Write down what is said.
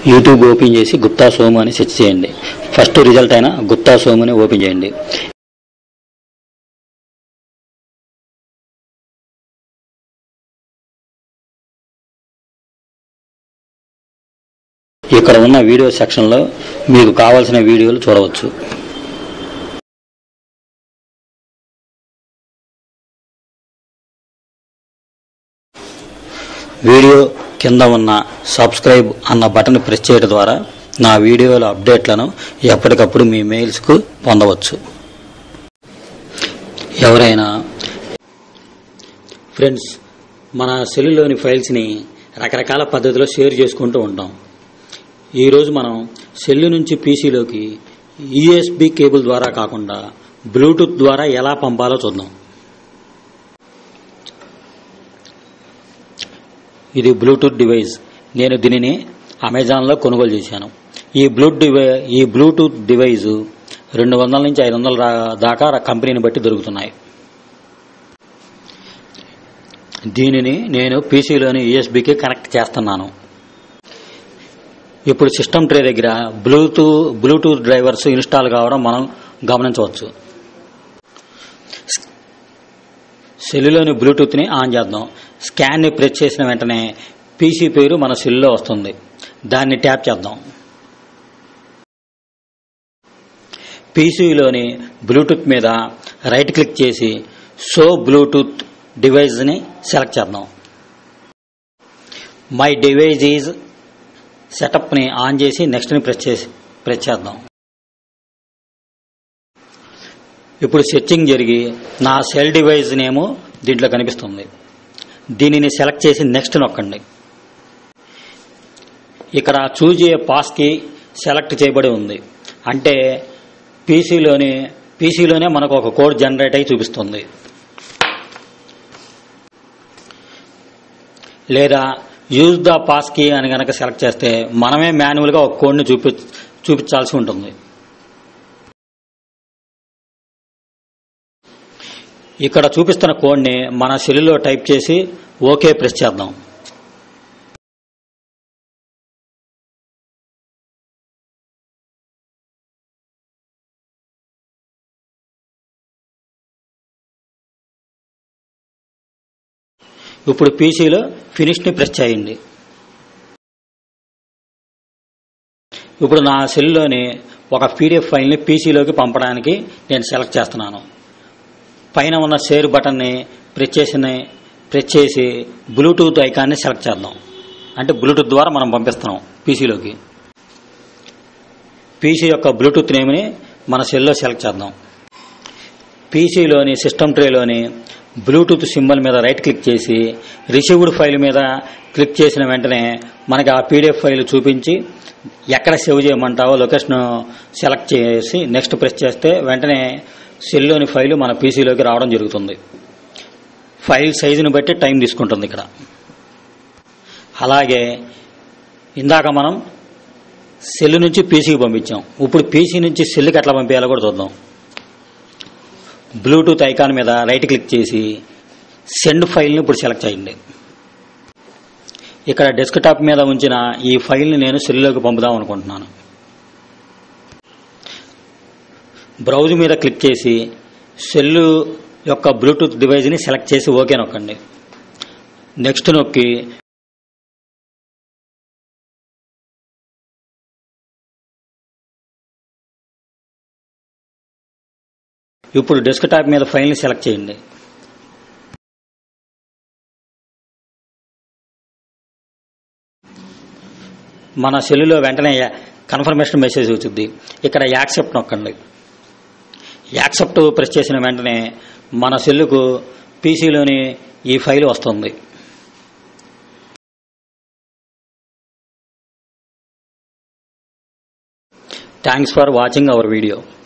YouTube open చేసి గుప్తా సోము అని search చేయండి ఫస్ట్ రిజల్ట్ అయిన గుప్తా సోము అని ఓపెన్ చేయండి ఇక్కడ ఉన్న వీడియో సెక్షన్లో మీకు కావాల్సిన వీడియోలు చూడవచ్చు వీడియో కింద ఉన్న సబ్స్క్రైబ్ అన్న బటన్ ప్రెస్ చేయడం ద్వారా నా వీడియోల అప్డేట్లను ఎప్పటికప్పుడు మీ మెయిల్స్కు పొందవచ్చు ఎవరైనా ఫ్రెండ్స్ మన సెల్లులోని ఫైల్స్ని రకరకాల పద్ధతిలో షేర్ చేసుకుంటూ ఉంటాం ఈరోజు మనం సెల్లు నుంచి పీసీలోకి యూఎస్బి కేబుల్ ద్వారా కాకుండా బ్లూటూత్ ద్వారా ఎలా పంపాలో చూద్దాం ఇది బ్లూటూత్ డివైస్ నేను దీనిని అమెజాన్లో కొనుగోలు చేశాను ఈ బ్లూట్ డివై ఈ బ్లూటూత్ డివైస్ రెండు వందల నుంచి ఐదు వందల రా- దాకా కంపెనీని బట్టి దొరుకుతున్నాయి దీనిని నేను పీసీలోని యూఎస్బికి కనెక్ట్ చేస్తున్నాను ఇప్పుడు సిస్టమ్ ట్రే దగ్గర బ్లూటూత్ బ్లూటూత్ డ్రైవర్స్ ఇన్స్టాల్ కావడం మనం గమనించవచ్చు సెల్లులోని బ్లూటూత్ని ఆన్ చేద్దాం స్కాన్ని ప్రెస్ చేసిన వెంటనే పీసీ పేరు మన సెల్లో వస్తుంది దాన్ని ట్యాప్ చేద్దాం పీసీలోని బ్లూటూత్ మీద రైట్ క్లిక్ చేసి షో బ్లూటూత్ డివైస్ని సెలెక్ట్ చేద్దాం మై డివైజ్ ఈజ్ సెటప్ని ఆన్ చేసి నెక్స్ట్ని ప్రెస్ చేసి ప్రెస్ చేద్దాం ఇప్పుడు సెర్చింగ్ జరిగి నా సెల్ డివైస్ నేమో దీంట్లో కనిపిస్తుంది దీనిని సెలెక్ట్ చేసి నెక్స్ట్ నొక్కండి ఇక్కడ చూజ్ ఏ పాస్కి సెలెక్ట్ చేయబడి ఉంది అంటే పీసీలోని పీసీలోనే మనకు ఒక కోడ్ జనరేట్ అయి చూపిస్తుంది లేదా యూజ్ ద పాస్ కీ అని కనుక సెలెక్ట్ చేస్తే మనమే మాన్యువల్గా ఒక కోడ్ని చూపి చూపించాల్సి ఉంటుంది ఇక్కడ చూపిస్తున్న కోడ్ని మన సెల్లులో టైప్ చేసి ఓకే ప్రెస్ చేద్దాం ఇప్పుడు పీసీలో ఫినిష్ని ప్రెస్ చేయండి ఇప్పుడు నా సెల్లోని ఒక పీడిఎఫ్ ఫైల్ని పీసీలోకి పంపడానికి నేను సెలెక్ట్ చేస్తున్నాను పైన ఉన్న షేర్ బటన్ని ప్రెస్ చేసిన ప్రెస్ చేసి బ్లూటూత్ ఐకాన్ని సెలెక్ట్ చేద్దాం అంటే బ్లూటూత్ ద్వారా మనం పంపిస్తున్నాం పీసీలోకి పీసీ యొక్క బ్లూటూత్ నేమ్ని మన సెల్లో సెలెక్ట్ చేద్దాం పీసీలోని సిస్టమ్ ట్రేలోని బ్లూటూత్ సింబల్ మీద రైట్ క్లిక్ చేసి రిసీవ్డ్ ఫైల్ మీద క్లిక్ చేసిన వెంటనే మనకి ఆ పీడిఎఫ్ ఫైల్ చూపించి ఎక్కడ సేవ్ చేయమంటావో లొకేషన్ సెలెక్ట్ చేసి నెక్స్ట్ ప్రెస్ చేస్తే వెంటనే సెల్లోని ఫైలు మన పీసీలోకి రావడం జరుగుతుంది ఫైల్ సైజుని బట్టి టైం తీసుకుంటుంది ఇక్కడ అలాగే ఇందాక మనం సెల్ నుంచి పీసీకి పంపించాం ఇప్పుడు పీసీ నుంచి సెల్కి ఎట్లా పంపించాలో కూడా చూద్దాం బ్లూటూత్ ఐకాన్ మీద రైట్ క్లిక్ చేసి సెండ్ ఫైల్ని ఇప్పుడు సెలెక్ట్ చేయండి ఇక్కడ డెస్క్టాప్ మీద ఉంచిన ఈ ఫైల్ని నేను సెల్లోకి పంపుదాం అనుకుంటున్నాను బ్రౌజ్ మీద క్లిక్ చేసి సెల్లు యొక్క బ్లూటూత్ డివైజ్ని సెలెక్ట్ చేసి ఓకే నొక్కండి నెక్స్ట్ నొక్కి ఇప్పుడు డెస్క్టాప్ మీద ఫైల్ని సెలెక్ట్ చేయండి మన సెల్లులో వెంటనే కన్ఫర్మేషన్ మెసేజ్ వచ్చింది ఇక్కడ యాక్సెప్ట్ నొక్కండి యాక్సెప్ట్ ప్రెస్ చేసిన వెంటనే మన సెల్లుకు పీసీలోని ఈ ఫైల్ వస్తుంది thanks for watching our video